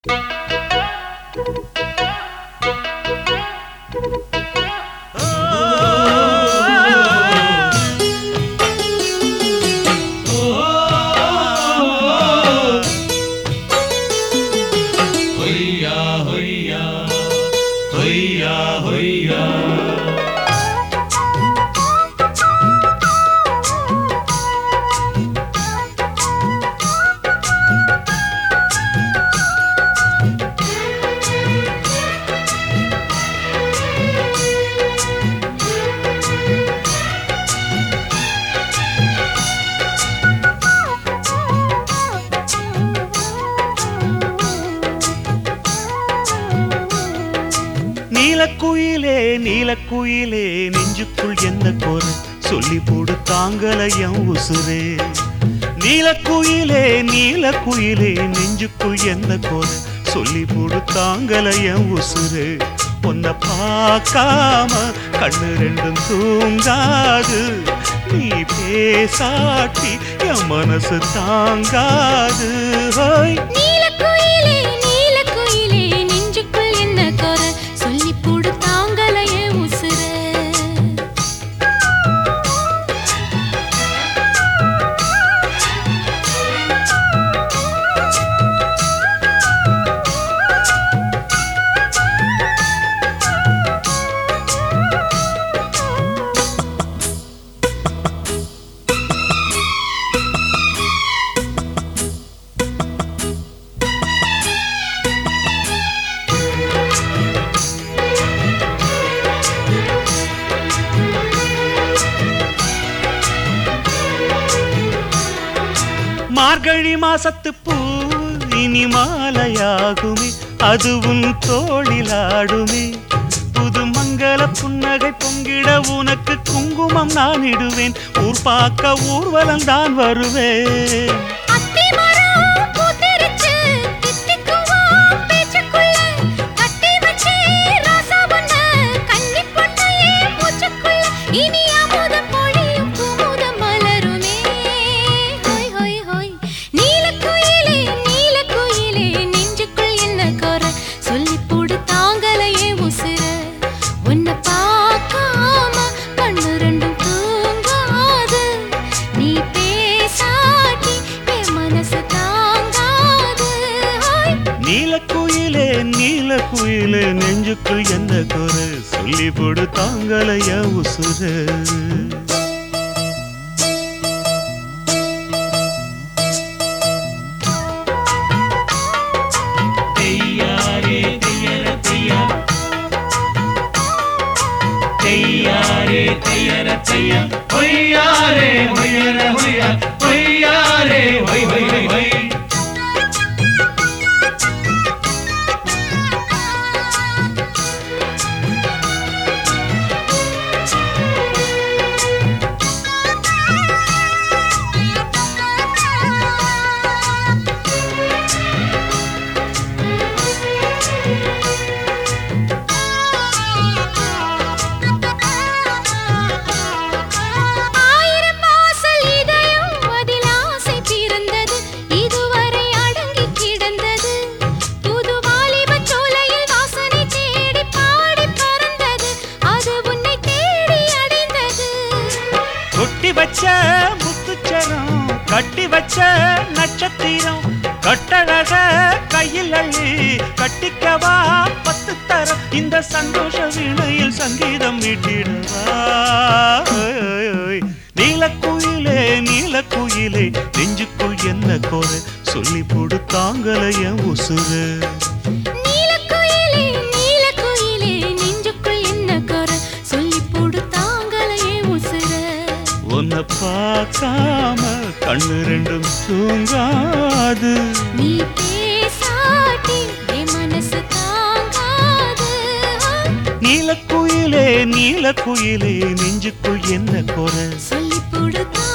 ஹொய்யா ஹொய்யா ஹொய்யா ஹொய்யா நீலக்குயிலே நீலக்குயிலே நெஞ்சுக்குள் என்ன கோரு சொல்லி போடு தாங்கலையம் உசுரே நீலக்குயிலே நீலக்குயிலே நெஞ்சுக்குள் என்ன கோரு சொல்லி போடு தாங்கலையம் உசுரே உன்னை பார்க்காம கண்ணு ரெண்டும் தூங்காது நீ பேசாட்டி என் மனசு தாங்காது ஹோய் நீலக்குயிலே நீலக்குயிலே நெஞ்சுக்குள் என்ன கோர சொல்லி போடு தாங்கலையே உசுர மார்கழி மாசத்து பூ இனி மாலையாகுமே அது உன் தோளிலாடுமே புது மங்கள புன்னகை பொங்கிட உனக்கு குங்குமம் நான் இடுவேன் ஊர் பார்க்க ஊர்வலம் தான் வருவேன் அத்தி மரம் பூத்திருச்சு தித்திக்குவோம் பேச்சுக்குள்ள கட்டி வச்சே ராசா பொண்ணு கன்னி பொண்ணையே மூச்சுக்குள்ள இனி அமுதம் பொழியும் குமுதம் மலருமே ஹோய் ஹோய் ஹோய் நீலக்குயிலே நீலக்குயிலே நெஞ்சுக்குள் என்ன கோர சொல்லி போடு தாங்கலையே உசுர உன்னை பார்க்காம கண்ணு ரெண்டும் தூங்காது நீ பேசாட்டி என் மனசு தாங்காது ஹோய் நீலக்குயிலே நீலக்குயிலே நெஞ்சுக்குள் என்ன குறை சொல்லி போடு தாங்கலைய உசுர தெய்யாரே தெய்யர தெய்யா தெய்யாரே தெய்யர தெய்யா ஹொய்யாரே ஹொய்யர ஹொய்யா ஹொய்யாரே ஹொய் ஹொய் ஹொய் ஹொய் ஆயிரம் வாசல் இதயம் அதில் ஆசை பிறந்தது இதுவரை அடங்கி கிடந்தது புது வாலிபச் சோலையில் வாசனை தேடி பாடி பறந்தது அது உன்னை தேடி அடைந்தது கொட்டி வச்ச முத்துச்சரம் கட்டி வச்ச நட்சத்திரம் கட்டழக கையில் அள்ளி கட்டிக்கவா பத்து தரம் இந்த சந்தோஷ வீணையில் சங்கீதம் மீட்டிடவா ஓய், ஓய், ஓய். நீலக்குயிலே நீலக்குயிலே நெஞ்சுக்குள் என்ன கோரு சொல்லி போடு தாங்கலைய உசுறு நீலக்குயிலே நீலக்குயிலே நெஞ்சுக்குள் என்ன கோர சொல்லி போடு தாங்கலையே உசுர உன்னை பார்க்காம கண்ணு ரெண்டும் தூங்காது நீ பேசாட்டி என் மனசு தாங்காது நீலக்குயிலே நீலக்குயிலே நெஞ்சுக்குள் என்ன குறை சொல்லி போடு